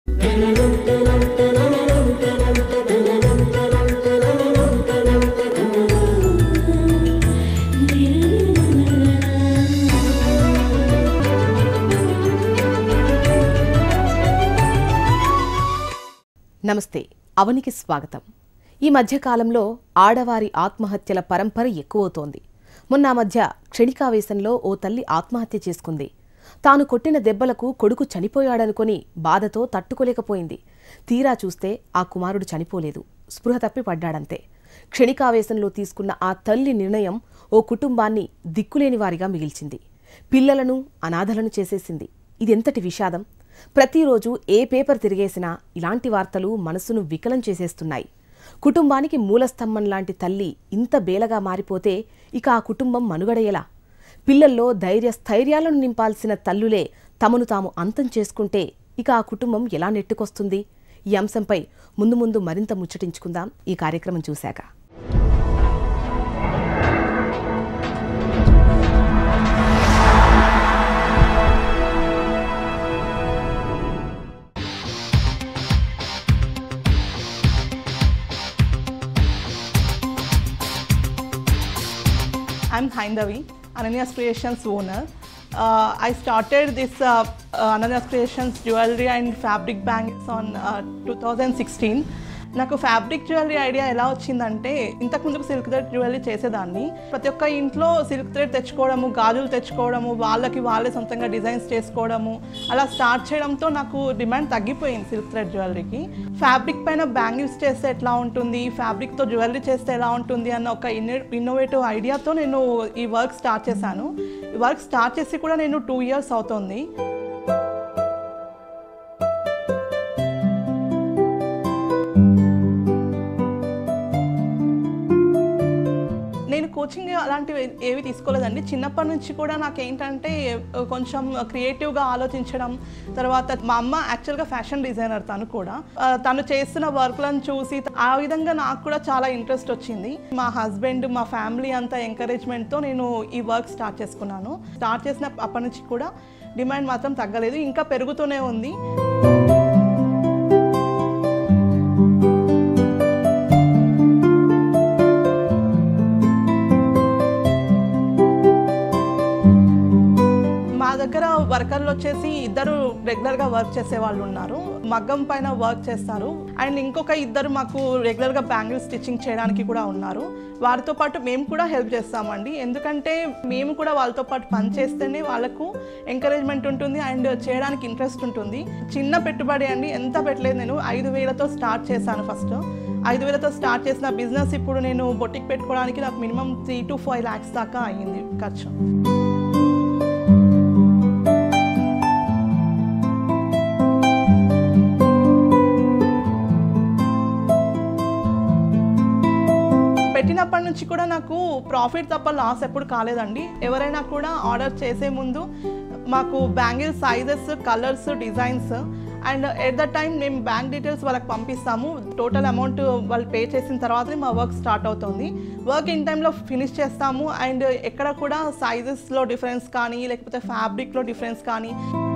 నమస్తే అవనికి స్వాగతం ఈ మధ్యకాలంలో ఆడవారి ఆత్మహత్యల పరంపర ఎక్కువవుతోంది మొన్న ఆ మధ్య క్షణికావేశంలో ఓ తల్లి ఆత్మహత్య చేసుకుంది తాను కొట్టిన దెబ్బలకు కొడుకు చనిపోయాడనుకొని బాధతో తట్టుకోలేకపోయింది తీరా చూస్తే ఆ కుమారుడు చనిపోలేదు స్పృహ తప్పి పడ్డాడంతే క్షణికావేశంలో తీసుకున్న ఆ తల్లి నిర్ణయం ఓ కుటుంబాన్ని దిక్కులేని వారిగా మిగిల్చింది పిల్లలను అనాథలను చేసేసింది ఇదెంతటి విషాదం ప్రతిరోజు ఏ పేపర్ తిరిగేసినా ఇలాంటి వార్తలు మనసును వికలం చేసేస్తున్నాయి కుటుంబానికి మూలస్తంభం లాంటి తల్లి ఇంత బేలగా మారిపోతే ఇక ఆ కుటుంబం మనుగడ ఎలా పిల్లల్లో ధైర్య స్థైర్యాలను నింపాల్సిన తల్లులే తమను తాము అంతం చేసుకుంటే ఇక ఆ కుటుంబం ఎలా నెట్టుకొస్తుంది ఈ అంశంపై ముందు ముందు మరింత ముచ్చటించుకుందాం ఈ కార్యక్రమం చూశాక I'm Haindavi, Ananya's Creations owner. Uh, I started this uh, uh, Ananya's Creations jewelry and fabric bangles on uh, 2016. నాకు ఫ్యాబ్రిక్ జ్యువెలరీ ఐడియా ఎలా వచ్చిందంటే ఇంతకు ముందుకు సిల్క్ థ్రెడ్ జ్యువెలరీ చేసేదాన్ని ప్రతి ఒక్క ఇంట్లో సిల్క్ థ్రెడ్ తెచ్చుకోవడము గాజులు తెచ్చుకోవడము వాళ్ళకి వాళ్ళే సొంతంగా డిజైన్స్ చేసుకోవడము అలా స్టార్ట్ చేయడంతో నాకు డిమాండ్ తగ్గిపోయింది సిల్క్ థ్రెడ్ జ్యువెలరీకి ఫ్యాబ్రిక్ పైన బ్యాంగిల్స్ చేస్తే ఎట్లా ఉంటుంది ఫ్యాబ్రిక్తో జ్యువెలరీ చేస్తే ఎలా ఉంటుంది అన్న ఒక ఇన్నో ఇన్నోవేటివ్ ఐడియాతో నేను ఈ వర్క్ స్టార్ట్ చేశాను ఈ వర్క్ స్టార్ట్ చేసి కూడా నేను టూ ఇయర్స్ అవుతుంది నేను కోచింగ్ అలాంటివి ఏవి తీసుకోలేదండి చిన్నప్పటి నుంచి కూడా నాకు ఏంటంటే కొంచెం క్రియేటివ్గా ఆలోచించడం తర్వాత మా అమ్మ యాక్చువల్గా ఫ్యాషన్ డిజైనర్ తను కూడా ఆ, తను చేస్తున్న వర్క్లను చూసి ఆ విధంగా నాకు కూడా చాలా ఇంట్రెస్ట్ వచ్చింది మా హస్బెండ్ మా ఫ్యామిలీ అంతా ఎంకరేజ్మెంట్తో నేను ఈ వర్క్ స్టార్ట్ చేసుకున్నాను స్టార్ట్ చేసిన అప్పటి నుంచి కూడా డిమాండ్ మాత్రం తగ్గలేదు ఇంకా పెరుగుతూనే ఉంది మా దగ్గర వర్కర్లు వచ్చేసి ఇద్దరు రెగ్యులర్గా వర్క్ చేసే వాళ్ళు ఉన్నారు మగ్గం పైన వర్క్ చేస్తారు అండ్ ఇంకొక ఇద్దరు మాకు రెగ్యులర్గా బ్యాంగిల్ స్టిచ్చింగ్ చేయడానికి కూడా ఉన్నారు వారితో పాటు మేము కూడా హెల్ప్ చేస్తామండి ఎందుకంటే మేము కూడా వాళ్ళతో పాటు పని చేస్తేనే వాళ్ళకు ఎంకరేజ్మెంట్ ఉంటుంది అండ్ చేయడానికి ఇంట్రెస్ట్ ఉంటుంది చిన్న పెట్టుబడి అండి ఎంత పెట్టలేదు నేను ఐదు వేలతో స్టార్ట్ చేశాను ఫస్ట్ ఐదు వేలతో స్టార్ట్ చేసిన బిజినెస్ ఇప్పుడు నేను బొటిక్ పెట్టుకోవడానికి నాకు minimum three to five lakhs దాకా అయ్యింది ఖర్చు పెట్టినప్పటి నుంచి కూడా నాకు ప్రాఫిట్ తప్ప లాస్ ఎప్పుడు కాలేదండి ఎవరైనా కూడా ఆర్డర్ చేసే ముందు మాకు bangle sizes colours designs and at the time మేము బ్యాంక్ డీటెయిల్స్ వాళ్ళకి పంపిస్తాము టోటల్ అమౌంట్ వాళ్ళు పే చేసిన తర్వాతనే మా వర్క్ స్టార్ట్ అవుతుంది వర్క్ ఇన్ టైంలో ఫినిష్ చేస్తాము అండ్ ఎక్కడ కూడా సైజెస్లో డిఫరెన్స్ కానీ లేకపోతే ఫ్యాబ్రిక్లో డిఫరెన్స్ కానీ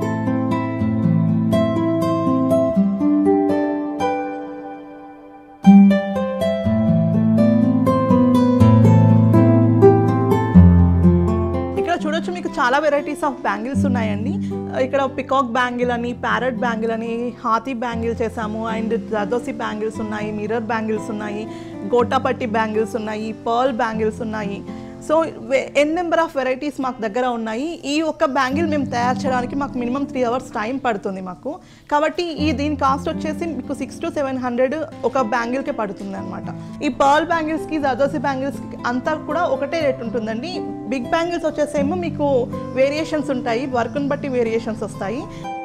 ఇక్కడ చూడొచ్చు మీకు చాలా వెరైటీస్ ఆఫ్ బ్యాంగిల్స్ ఉన్నాయండి ఇక్కడ పికాక్ బ్యాంగిల్ అని ప్యారెట్ బ్యాంగిల్ అని హాతీ బ్యాంగిల్ చేసాము అండ్ జర్దోసి బ్యాంగిల్స్ ఉన్నాయి మిర్రర్ బ్యాంగిల్స్ ఉన్నాయి గోటాపట్టి బ్యాంగిల్స్ ఉన్నాయి పర్ల్ బ్యాంగిల్స్ ఉన్నాయి so N number of varieties మాకు దగ్గర ఉన్నాయి ఈ ఒక్క బ్యాంగిల్ మేము తయారు చేయడానికి మాకు మినిమం త్రీ అవర్స్ టైం పడుతుంది మాకు కాబట్టి ఈ దీని కాస్ట్ వచ్చేసి మీకు సిక్స్ టు సెవెన్ హండ్రెడ్ ఒక బ్యాంగిల్కే పడుతుంది అనమాట ఈ పర్ల్ బ్యాంగిల్స్కి జర్దోసి బ్యాంగిల్స్కి అంతా కూడా ఒకటే రేట్ ఉంటుందండి బిగ్ బ్యాంగిల్స్ వచ్చేసేమో మీకు వేరియేషన్స్ ఉంటాయి వర్క్ని బట్టి వేరియేషన్స్ వస్తాయి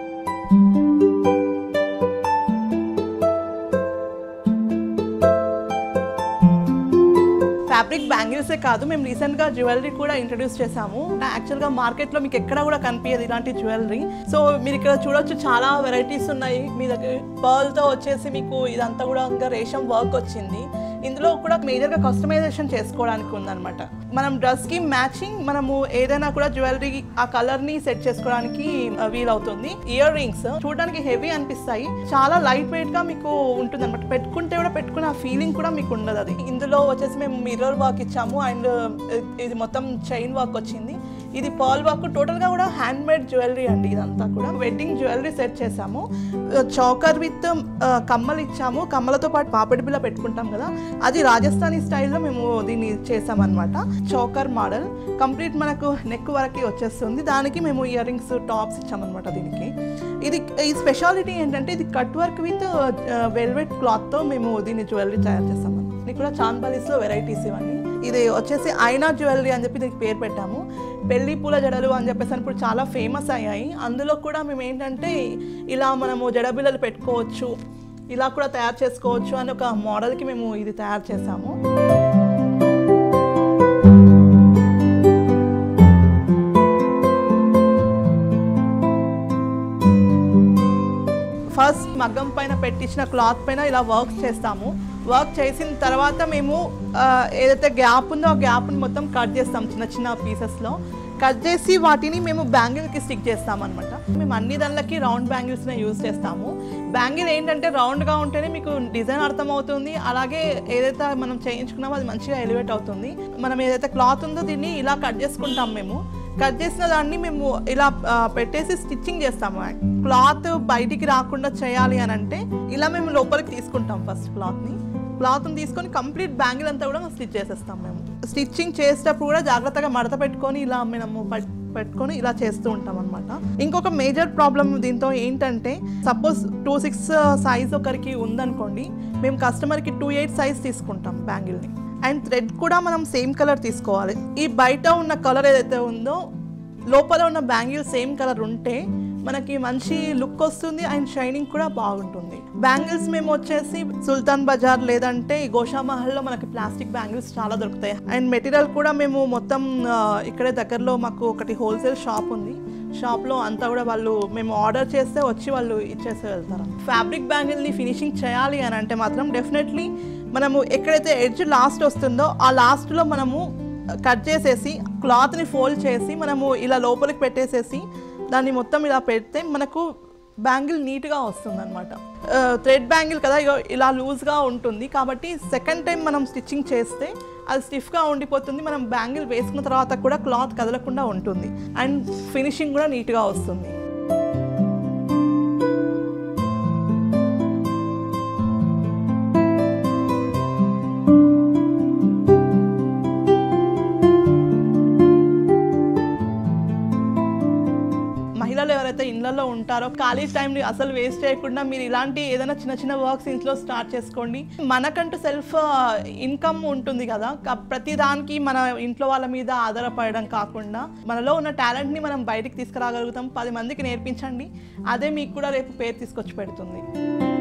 ఫ్యాబ్రిక్ బ్యాంగిల్సే కాదు మేము రీసెంట్గా జ్యువెలరీ కూడా ఇంట్రడ్యూస్ చేసాము యాక్చువల్గా మార్కెట్లో మీకు ఎక్కడ కూడా కనిపించదు ఇలాంటి జ్యువెలరీ సో మీరు ఇక్కడ చూడొచ్చు చాలా వెరైటీస్ ఉన్నాయి మీ దగ్గర పర్ల్తో వచ్చేసి మీకు ఇదంతా కూడా ఇంకా రేషం వర్క్ వచ్చింది ఇందులో కూడా మేజర్గా కస్టమైజేషన్ చేసుకోవడానికి ఉందన్నమాట మనం డ్రెస్కి మ్యాచింగ్ మనము ఏదైనా కూడా జ్యువెలరీ ఆ కలర్ని సెట్ చేసుకోవడానికి ఆ, వీలవుతుంది ఇయర్ రింగ్స్ చూడడానికి హెవీ అనిపిస్తాయి చాలా లైట్ వెయిట్ గా మీకు ఉంటుంది అనమాట పెట్టుకుంటే కూడా పెట్టుకునే ఆ ఫీలింగ్ కూడా మీకు ఉండదు అది ఇందులో వచ్చేసి మేము మిర్రర్ వర్క్ ఇచ్చాము అండ్ ఇది మొత్తం చైన్ వర్క్ వచ్చింది ఇది పాల్ వర్క్ టోటల్ గా కూడా హ్యాండ్ మేడ్ జ్యువెలరీ అండి ఇదంతా కూడా వెడ్డింగ్ జ్యువెలరీ సెట్ చేసాము చౌకర్ విత్ కమ్మలు ఇచ్చాము కమ్మలతో పాటు పాపిడి బిల్ల పెట్టుకుంటాం కదా అది రాజస్థానీ స్టైల్లో మేము దీన్ని చేసామన్నమాట చౌకర్ మోడల్ కంప్లీట్ మనకు నెక్ వరకు వచ్చేస్తుంది దానికి మేము ఇయర్ రింగ్స్ టాప్స్ ఇచ్చామన్నమాట దీనికి ఇది ఈ స్పెషాలిటీ ఏంటంటే ఇది కట్ వర్క్ విత్ వెల్వెట్ క్లాత్తో మేము దీన్ని జ్యువెలరీ తయారు చేస్తాము ఇది కూడా చాందబాలీస్లో వెరైటీస్ ఇవన్నీ ఇది వచ్చేసి ఐనా జ్యువెలరీ అని చెప్పి దీనికి పేరు పెట్టాము పెళ్లి పూల జడలు అని చెప్పేసి అని ఇప్పుడు చాలా ఫేమస్ అయ్యాయి అందులో కూడా మేము ఏంటంటే ఇలా మనము జడబిల్లలు పెట్టుకోవచ్చు ఇలా కూడా తయారు చేసుకోవచ్చు అని ఒక మోడల్కి మేము ఇది తయారు చేసాము ఫస్ట్ మగ్గం పైన పెట్టించిన క్లాత్ పైన ఇలా వర్క్ చేస్తాము వర్క్ చేసిన తర్వాత మేము ఆ, ఏదైతే గ్యాప్ ఉందో ఆ గ్యాప్ని మొత్తం కట్ చేస్తాం చిన్న చిన్న పీసెస్లో కట్ చేసి వాటిని మేము బ్యాంగిల్కి స్టిక్ చేస్తాం అనమాట మేము అన్ని దానిలకి రౌండ్ బ్యాంగిల్స్నే యూజ్ చేస్తాము బ్యాంగిల్ ఏంటంటే రౌండ్గా ఉంటేనే మీకు డిజైన్ అర్థమవుతుంది అలాగే ఏదైతే మనం చేయించుకున్నామో అది మంచిగా ఎలివేట్ అవుతుంది మనం ఏదైతే క్లాత్ ఉందో దీన్ని ఇలా కట్ చేసుకుంటాం మేము కట్ చేసిన దాన్ని మేము ఇలా ఆ, పెట్టేసి స్టిచ్చింగ్ చేస్తాము క్లాత్ బయటికి రాకుండా చేయాలి అని అంటే ఇలా మేము లోపలికి తీసుకుంటాం ఫస్ట్ క్లాత్ని క్లాత్ని తీసుకొని కంప్లీట్ బ్యాంగిల్ అంతా కూడా స్టిచ్ చేసేస్తాం మేము స్టిచ్చింగ్ చేసేటప్పుడు కూడా జాగ్రత్తగా మడత పెట్టుకొని ఇలా మేము పట్- పెట్టుకొని ఇలా చేస్తూ ఉంటాం అనమాట ఇంకొక మేజర్ ప్రాబ్లమ్ దీంతో ఏంటంటే సపోజ్ టూ సిక్స్ సైజ్ ఒకరికి ఉందనుకోండి మేము కస్టమర్కి టూ ఎయిట్ సైజ్ తీసుకుంటాం బ్యాంగిల్ని అండ్ థ్రెడ్ కూడా మనం సేమ్ కలర్ తీసుకోవాలి ఈ బయట ఉన్న కలర్ ఏదైతే ఉందో లోపల ఉన్న బ్యాంగిల్ సేమ్ కలర్ ఉంటే మనకి మంచి లుక్ వస్తుంది అండ్ షైనింగ్ కూడా బాగుంటుంది బ్యాంగిల్స్ మేము వచ్చేసి సుల్తాన్ బజార్ లేదంటే ఈ గోషా మహల్లో మనకి ప్లాస్టిక్ బ్యాంగిల్స్ చాలా దొరుకుతాయి అండ్ మెటీరియల్ కూడా మేము మొత్తం ఆ, ఇక్కడే దగ్గరలో మాకు ఒకటి హోల్సేల్ షాప్ ఉంది షాప్లో అంతా కూడా వాళ్ళు మేము ఆర్డర్ చేస్తే వచ్చి వాళ్ళు ఇచ్చేసి వెళ్తారు ఫ్యాబ్రిక్ బ్యాంగిల్ని ఫినిషింగ్ చేయాలి అని అంటే మాత్రం డెఫినెట్లీ మనము ఎక్కడైతే ఎడ్జ్ లాస్ట్ వస్తుందో ఆ లాస్ట్లో మనము కట్ చేసేసి క్లాత్ని ఫోల్డ్ చేసి మనము ఇలా లోపలికి పెట్టేసేసి దాన్ని మొత్తం ఇలా పెడితే మనకు బ్యాంగిల్ నీట్గా వస్తుంది అనమాట థ్రెడ్ బ్యాంగిల్ కదా ఇగో ఇలా లూజ్గా ఉంటుంది కాబట్టి సెకండ్ టైం మనం స్టిచ్చింగ్ చేస్తే అది స్టిఫ్గా ఉండిపోతుంది మనం బ్యాంగిల్ వేసుకున్న తర్వాత కూడా క్లాత్ కదలకుండా ఉంటుంది అండ్ ఫినిషింగ్ కూడా నీట్గా వస్తుంది మహిళలు ఎవరైతే ఇళ్లలో ఉంటారో ఖాళీ టైంని అసలు వేస్ట్ చేయకుండా మీరు ఇలాంటి ఏదైనా చిన్న చిన్న వర్క్స్ ఇంట్లో స్టార్ట్ చేసుకోండి మనకంటూ సెల్ఫ్ ఇన్కమ్ ఉంటుంది కదా క- ప్రతి దానికి మన ఇంట్లో వాళ్ళ మీద ఆధారపడడం కాకుండా మనలో ఉన్న టాలెంట్ని మనం బయటికి తీసుకురాగలుగుతాం పది మందికి నేర్పించండి అదే మీకు కూడా రేపు పేరు తీసుకొచ్చి పెడుతుంది